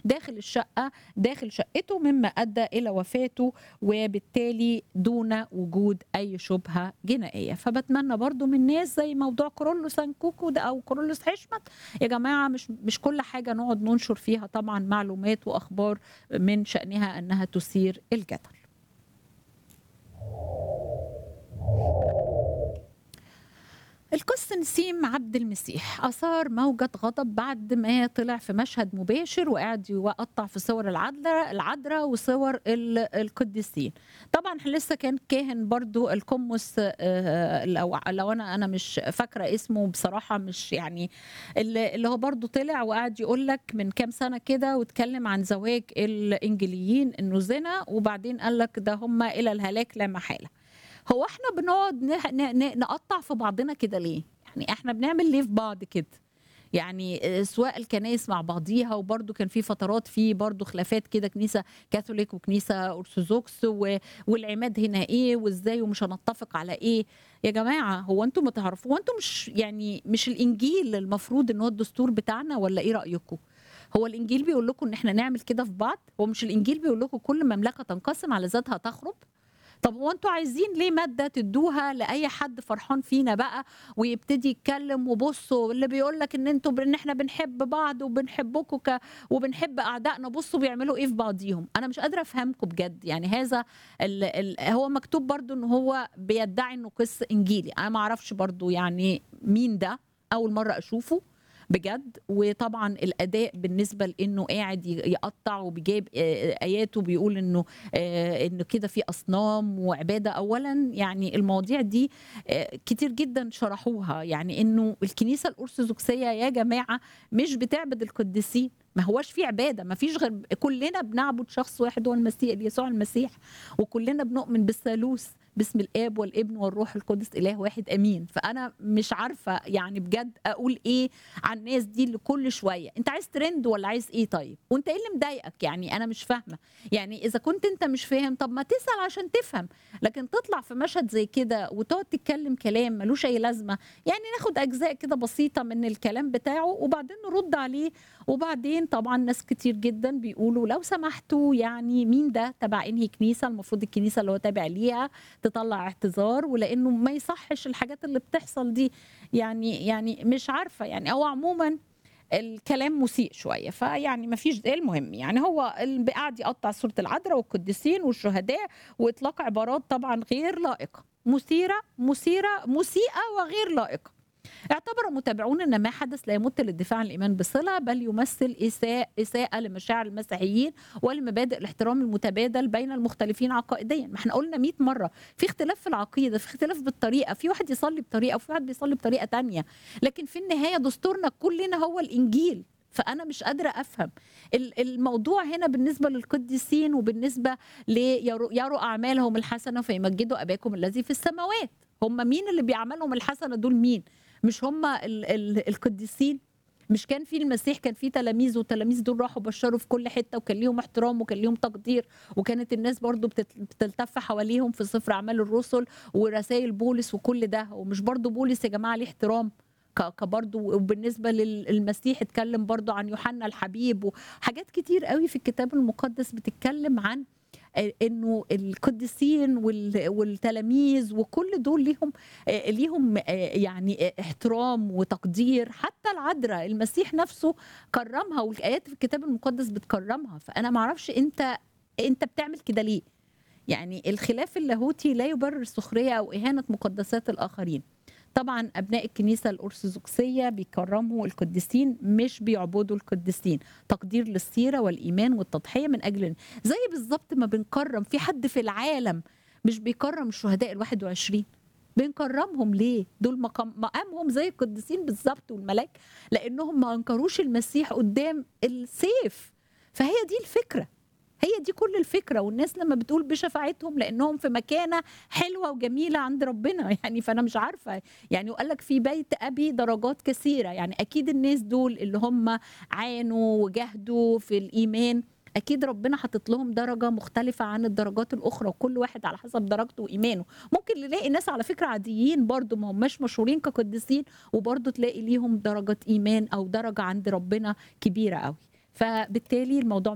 داخل الشقة داخل شقته مما أدى إلى وفاته وبالتالي دون وجود أي شبهة جنائية فبتمنى برضو من الناس زي موضوع كورولوس أنكوكو ده أو كورولوس حشمت يا جماعة مش مش كل حاجة نقعد ننشر فيها طبعا معلومات وأخبار من شأنها أنها تثير الجدل القس نسيم عبد المسيح أثار موجة غضب بعد ما طلع في مشهد مباشر وقاعد يقطع في صور العذراء العذراء وصور ال- القديسين طبعا لسه كان كاهن برضو القمص آه، لو لو انا انا مش فاكره اسمه بصراحه مش يعني اللي اللي هو برضو طلع وقعد يقول لك من كام سنه كده واتكلم عن زواج الانجليين انه زنا وبعدين قال لك ده هم الى الهلاك لا محاله هو احنا بنقعد ن- ن- ن- نقطع في بعضنا كده ليه؟ يعني احنا بنعمل ليه في بعض كده؟ يعني آه، سواء الكنائس مع بعضيها وبرضه كان في فترات في برضه خلافات كده كنيسه كاثوليك وكنيسه ارثوذكس و- والعماد هنا ايه وازاي ومش هنتفق على ايه يا جماعه هو انتم ما تعرفوا هو انتم مش يعني مش الانجيل المفروض ان هو الدستور بتاعنا ولا ايه رايكم؟ هو الانجيل بيقول لكم ان احنا نعمل كده في بعض هو مش الانجيل بيقول لكم كل مملكه تنقسم على ذاتها تخرب طب هو انتوا عايزين ليه ماده تدوها لاي حد فرحان فينا بقى ويبتدي يتكلم وبصوا اللي بيقول لك ان انتوا ان احنا بنحب بعض وبنحبكم ك... وبنحب اعدائنا بصوا بيعملوا ايه في بعضيهم انا مش قادره افهمكم بجد يعني هذا ال... ال... هو مكتوب برضو ان هو بيدعي انه قس انجيلي انا ما اعرفش برضو يعني مين ده اول مره اشوفه بجد وطبعا الاداء بالنسبه لانه قاعد ي- يقطع وبيجيب آه، ايات وبيقول انه آه، انه كده في اصنام وعباده اولا يعني المواضيع دي آه، كتير جدا شرحوها يعني انه الكنيسه الارثوذكسيه يا جماعه مش بتعبد القديسين ما هوش في عباده ما فيش غير كلنا بنعبد شخص واحد هو المسيح يسوع المسيح وكلنا بنؤمن بالثالوث باسم الاب والابن والروح القدس اله واحد امين فانا مش عارفه يعني بجد اقول ايه عن الناس دي اللي كل شويه انت عايز ترند ولا عايز ايه طيب وانت ايه اللي مضايقك يعني انا مش فاهمه يعني اذا كنت انت مش فاهم طب ما تسال عشان تفهم لكن تطلع في مشهد زي كده وتقعد تتكلم كلام ملوش اي لازمه يعني ناخد اجزاء كده بسيطه من الكلام بتاعه وبعدين نرد عليه وبعدين طبعا ناس كتير جدا بيقولوا لو سمحتوا يعني مين ده تبع انهي كنيسه المفروض الكنيسه اللي هو تابع ليها تطلع اعتذار ولانه ما يصحش الحاجات اللي بتحصل دي يعني يعني مش عارفه يعني او عموما الكلام مسيء شويه فيعني ما فيش المهم يعني هو اللي قاعد يقطع صوره العذراء والقديسين والشهداء واطلاق عبارات طبعا غير لائقه مثيره مثيره مسيئه وغير لائقه اعتبر متابعون ان ما حدث لا يمت للدفاع عن الايمان بصله بل يمثل اساءه اساءه لمشاعر المسيحيين ولمبادئ الاحترام المتبادل بين المختلفين عقائديا ما احنا قلنا 100 مره في اختلاف في العقيده في اختلاف بالطريقه في واحد يصلي بطريقه وفي واحد بيصلي بطريقه تانية لكن في النهايه دستورنا كلنا هو الانجيل فانا مش قادره افهم ال- الموضوع هنا بالنسبه للقديسين وبالنسبه ليروا يروا اعمالهم الحسنه فيمجدوا اباكم الذي في السماوات هم مين اللي بيعملهم الحسنه دول مين مش هم ال- ال- القديسين مش كان في المسيح كان في تلاميذ والتلاميذ دول راحوا بشروا في كل حته وكان ليهم احترام وكان ليهم تقدير وكانت الناس برضو بتت- بتلتف حواليهم في سفر اعمال الرسل ورسائل بولس وكل ده ومش برضو بولس يا جماعه ليه احترام ك- كبرضو وبالنسبه للمسيح اتكلم برضو عن يوحنا الحبيب وحاجات كتير قوي في الكتاب المقدس بتتكلم عن انه القديسين وال- والتلاميذ وكل دول ليهم آه، ليهم آه، يعني آه، احترام وتقدير حتى العذراء المسيح نفسه كرمها والايات في الكتاب المقدس بتكرمها فانا ما اعرفش انت انت بتعمل كده ليه يعني الخلاف اللاهوتي لا يبرر سخريه او اهانه مقدسات الاخرين طبعا ابناء الكنيسه الارثوذكسيه بيكرموا القديسين مش بيعبدوا القديسين تقدير للسيره والايمان والتضحيه من اجل زي بالظبط ما بنكرم في حد في العالم مش بيكرم الشهداء ال 21 بنكرمهم ليه؟ دول مقام مقامهم زي القديسين بالظبط والملاك لانهم ما انكروش المسيح قدام السيف فهي دي الفكره هي دي كل الفكره والناس لما بتقول بشفاعتهم لانهم في مكانه حلوه وجميله عند ربنا يعني فانا مش عارفه يعني وقال لك في بيت ابي درجات كثيره يعني اكيد الناس دول اللي هم عانوا وجاهدوا في الايمان اكيد ربنا حاطط لهم درجه مختلفه عن الدرجات الاخرى وكل واحد على حسب درجته وايمانه ممكن نلاقي ناس على فكره عاديين برضو ما هماش مشهورين كقديسين وبرضو تلاقي ليهم درجه ايمان او درجه عند ربنا كبيره قوي فبالتالي الموضوع